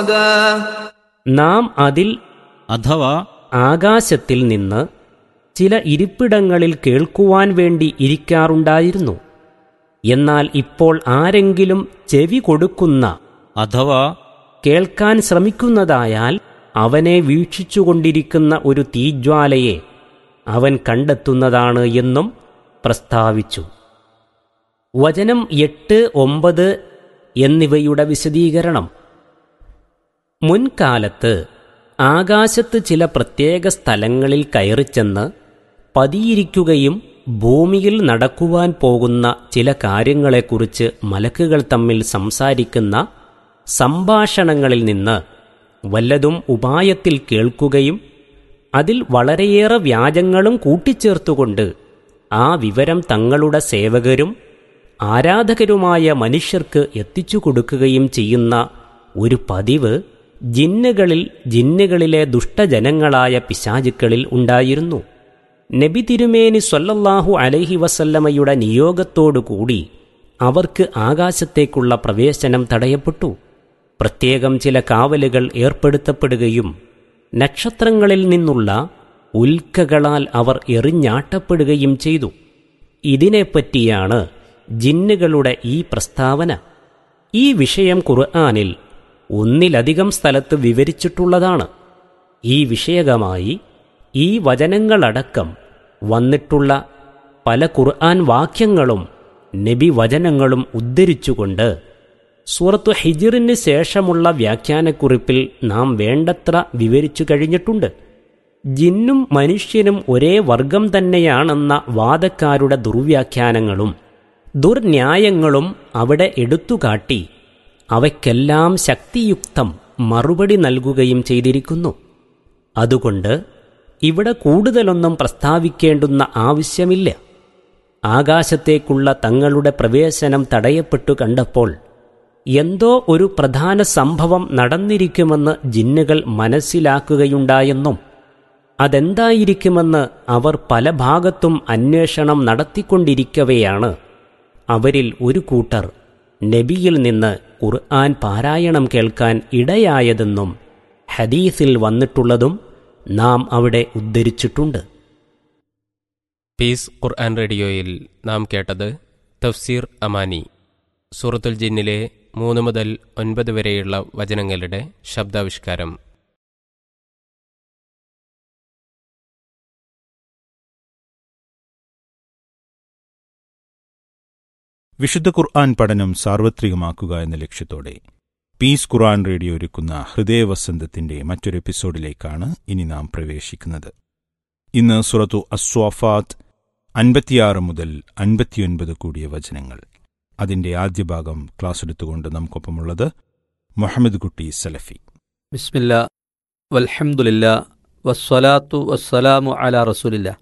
നാം അതിൽ അഥവാ ആകാശത്തിൽ നിന്ന് ചില ഇരിപ്പിടങ്ങളിൽ കേൾക്കുവാൻ വേണ്ടി ഇരിക്കാറുണ്ടായിരുന്നു എന്നാൽ ഇപ്പോൾ ആരെങ്കിലും ചെവി കൊടുക്കുന്ന അഥവാ കേൾക്കാൻ ശ്രമിക്കുന്നതായാൽ അവനെ വീക്ഷിച്ചുകൊണ്ടിരിക്കുന്ന ഒരു തീജ്വാലയെ അവൻ കണ്ടെത്തുന്നതാണ് എന്നും പ്രസ്താവിച്ചു വചനം എട്ട് ഒമ്പത് എന്നിവയുടെ വിശദീകരണം മുൻകാലത്ത് ആകാശത്ത് ചില പ്രത്യേക സ്ഥലങ്ങളിൽ കയറിച്ചെന്ന് പതിയിരിക്കുകയും ഭൂമിയിൽ നടക്കുവാൻ പോകുന്ന ചില കാര്യങ്ങളെക്കുറിച്ച് മലക്കുകൾ തമ്മിൽ സംസാരിക്കുന്ന സംഭാഷണങ്ങളിൽ നിന്ന് വല്ലതും ഉപായത്തിൽ കേൾക്കുകയും അതിൽ വളരെയേറെ വ്യാജങ്ങളും കൂട്ടിച്ചേർത്തുകൊണ്ട് ആ വിവരം തങ്ങളുടെ സേവകരും ആരാധകരുമായ മനുഷ്യർക്ക് എത്തിച്ചു കൊടുക്കുകയും ചെയ്യുന്ന ഒരു പതിവ് ജിന്നുകളിൽ ജിന്നുകളിലെ ദുഷ്ടജനങ്ങളായ പിശാചുക്കളിൽ ഉണ്ടായിരുന്നു നബി തിരുമേനി സ്വല്ലല്ലാഹു അലൈഹി വസല്ലമയുടെ നിയോഗത്തോടുകൂടി അവർക്ക് ആകാശത്തേക്കുള്ള പ്രവേശനം തടയപ്പെട്ടു പ്രത്യേകം ചില കാവലുകൾ ഏർപ്പെടുത്തപ്പെടുകയും നക്ഷത്രങ്ങളിൽ നിന്നുള്ള ഉൽക്കകളാൽ അവർ എറിഞ്ഞാട്ടപ്പെടുകയും ചെയ്തു ഇതിനെപ്പറ്റിയാണ് ജിന്നുകളുടെ ഈ പ്രസ്താവന ഈ വിഷയം ഖുർആാനിൽ ഒന്നിലധികം സ്ഥലത്ത് വിവരിച്ചിട്ടുള്ളതാണ് ഈ വിഷയകമായി ഈ വചനങ്ങളടക്കം വന്നിട്ടുള്ള പല ഖുർആൻ വാക്യങ്ങളും നബി വചനങ്ങളും ഉദ്ധരിച്ചുകൊണ്ട് സൂറത്തു ഹിജിറിന് ശേഷമുള്ള വ്യാഖ്യാനക്കുറിപ്പിൽ നാം വേണ്ടത്ര വിവരിച്ചു കഴിഞ്ഞിട്ടുണ്ട് ജിന്നും മനുഷ്യനും ഒരേ വർഗം തന്നെയാണെന്ന വാദക്കാരുടെ ദുർവ്യാഖ്യാനങ്ങളും ദുർന്യായങ്ങളും അവിടെ എടുത്തുകാട്ടി അവയ്ക്കെല്ലാം ശക്തിയുക്തം മറുപടി നൽകുകയും ചെയ്തിരിക്കുന്നു അതുകൊണ്ട് ഇവിടെ കൂടുതലൊന്നും പ്രസ്താവിക്കേണ്ടുന്ന ആവശ്യമില്ല ആകാശത്തേക്കുള്ള തങ്ങളുടെ പ്രവേശനം തടയപ്പെട്ടു കണ്ടപ്പോൾ എന്തോ ഒരു പ്രധാന സംഭവം നടന്നിരിക്കുമെന്ന് ജിന്നുകൾ മനസ്സിലാക്കുകയുണ്ടായെന്നും അതെന്തായിരിക്കുമെന്ന് അവർ പല ഭാഗത്തും അന്വേഷണം നടത്തിക്കൊണ്ടിരിക്കവെയാണ് അവരിൽ ഒരു കൂട്ടർ നബിയിൽ നിന്ന് ഖുർആൻ പാരായണം കേൾക്കാൻ ഇടയായതെന്നും ഹദീസിൽ വന്നിട്ടുള്ളതും നാം അവിടെ ഉദ്ധരിച്ചിട്ടുണ്ട് പീസ് ഖുർആൻ റേഡിയോയിൽ നാം കേട്ടത് തഫ്സീർ അമാനി സൂറത്തുൽ ജിന്നിലെ മൂന്ന് മുതൽ ഒൻപത് വരെയുള്ള വചനങ്ങളുടെ ശബ്ദാവിഷ്കാരം വിശുദ്ധ ഖുർആൻ പഠനം സാർവത്രികമാക്കുക എന്ന ലക്ഷ്യത്തോടെ പീസ് ഖുർആൻ റേഡിയോ ഒരുക്കുന്ന ഹൃദയവസന്തത്തിന്റെ മറ്റൊരു എപ്പിസോഡിലേക്കാണ് ഇനി നാം പ്രവേശിക്കുന്നത് ഇന്ന് സുറത്തു അസ്വാഫാത്ത് അൻപത്തിയാറ് മുതൽ അൻപത്തിയൊൻപത് കൂടിയ വചനങ്ങൾ അതിന്റെ ആദ്യ ഭാഗം ക്ലാസ് എടുത്തുകൊണ്ട് നമുക്കൊപ്പമുള്ളത് മുഹമ്മദ് കുട്ടി സലഫി ബിസ്മില്ല വൽഹംദുലില്ല വസ്സലാത്തു വസ്സലാമു അല റസൂലില്ല